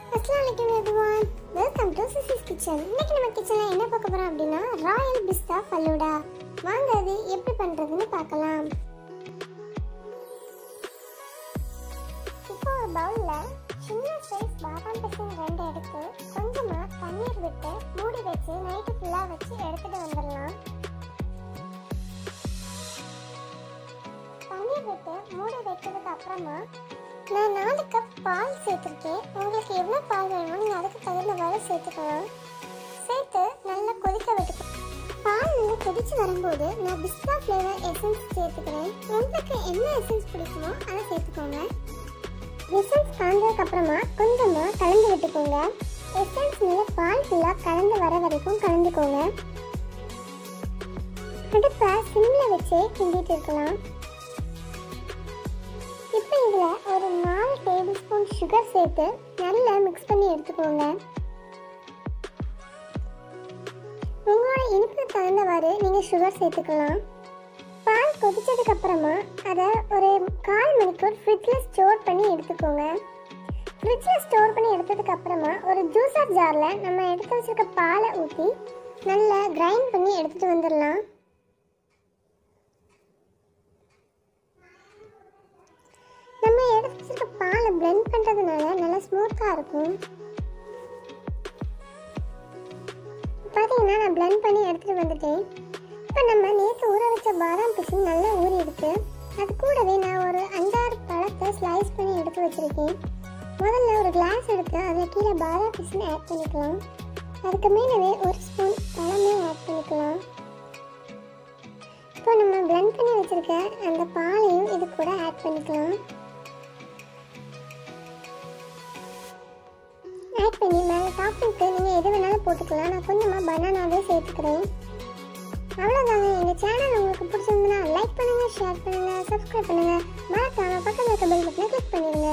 அஸ்லாம் வலைக்கம் everyone welcome to சிசிஸ் கிச்சன் இன்னைக்கு நம்ம கிச்சனில் என்ன பார்க்க போகிறோம் அப்படின்னா ராயல் பிஸ்தா ஃபலூடா வாங்க அது எப்படி பண்ணுறதுன்னு பார்க்கலாம் இப்போ ஒரு பவுலில் சின்ன சைஸ் பாதாம் பிசின் ரெண்டு எடுத்து கொஞ்சமாக தண்ணீர் விட்டு மூடி வச்சு நைட்டு ஃபுல்லாக வச்சு எடுத்துட்டு வந்துடலாம் தண்ணீர் விட்டு மூடி வைக்கிறதுக்கு அப்புறமா நான் நாலு கப் பால் சேர்த்துருக்கேன் உங்களுக்கு எவ்வளோ பால் வேணுமோ நீங்கள் அதுக்கு தகுந்தவாறு சேர்த்துக்கலாம் சேர்த்து நல்லா கொதிக்க விட்டு பால் நல்லா கொதிச்சு வரும்போது நான் பிஸ்தா ஃப்ளேவர் எசன்ஸ் சேர்த்துக்கிறேன் உங்களுக்கு என்ன எசன்ஸ் பிடிக்குமோ அதை சேர்த்துக்கோங்க எசன்ஸ் காஞ்சதுக்கு அப்புறமா கொஞ்சமாக கலந்து விட்டுக்கோங்க எசன்ஸ் நல்லா பால் ஃபுல்லாக கலந்து வர வரைக்கும் கலந்துக்கோங்க அடுப்பை சிம்மில் வச்சே கிண்டிட்டு இருக்கலாம் இப்போ இதில் ஒரு நாலு டேபிள் ஸ்பூன் சுகர் சேர்த்து நல்லா மிக்ஸ் பண்ணி எடுத்துக்கோங்க உங்களோட இனிப்புக்கு தகுந்தவாறு நீங்கள் சுகர் சேர்த்துக்கலாம் பால் கொதிச்சதுக்கு அப்புறமா அதை ஒரு கால் மணிக்கூர் ஃப்ரிட்ஜில் ஸ்டோர் பண்ணி எடுத்துக்கோங்க ஃப்ரிட்ஜில் ஸ்டோர் பண்ணி எடுத்ததுக்கு அப்புறமா ஒரு ஜூஸர் ஜாரில் நம்ம எடுத்து வச்சிருக்க பாலை ஊற்றி நல்லா கிரைண்ட் பண்ணி எடுத்துகிட்டு வந்துடலாம் நம்ம எடுத்து வச்சிருக்க பாலை பிளெண்ட் பண்ணுறதுனால நல்லா ஸ்மூத்தாக இருக்கும் பார்த்தீங்கன்னா நான் பிளெண்ட் பண்ணி எடுத்துகிட்டு வந்துட்டேன் இப்போ நம்ம நேற்று ஊற வச்ச பாதாம் பிசின் நல்லா ஊறி இருக்கு அது கூடவே நான் ஒரு அஞ்சாறு பழத்தை ஸ்லைஸ் பண்ணி எடுத்து வச்சிருக்கேன் முதல்ல ஒரு கிளாஸ் எடுத்து அதில் கீழே பாதாம் பிசின் ஆட் பண்ணிக்கலாம் அதுக்கு மேலவே ஒரு ஸ்பூன் பழமும் ஆட் பண்ணிக்கலாம் இப்போ நம்ம பிளெண்ட் பண்ணி வச்சிருக்க அந்த பாலையும் இது கூட ஆட் பண்ணிக்கலாம் ஆட் பண்ணி மேலே டாப்பிங்க்கு நீங்கள் எது வேணாலும் போட்டுக்கலாம் நான் கொஞ்சமாக பனானாவே சேர்த்துக்கிறேன் அவ்வளோதாங்க எங்கள் சேனல் உங்களுக்கு பிடிச்சிருந்ததுன்னா லைக் பண்ணுங்கள் ஷேர் பண்ணுங்கள் சப்ஸ்கிரைப் பண்ணுங்கள் மறக்காம பக்கத்தில் இருக்க பெல் பட்டனை கிளிக் பண்ணிடுங்க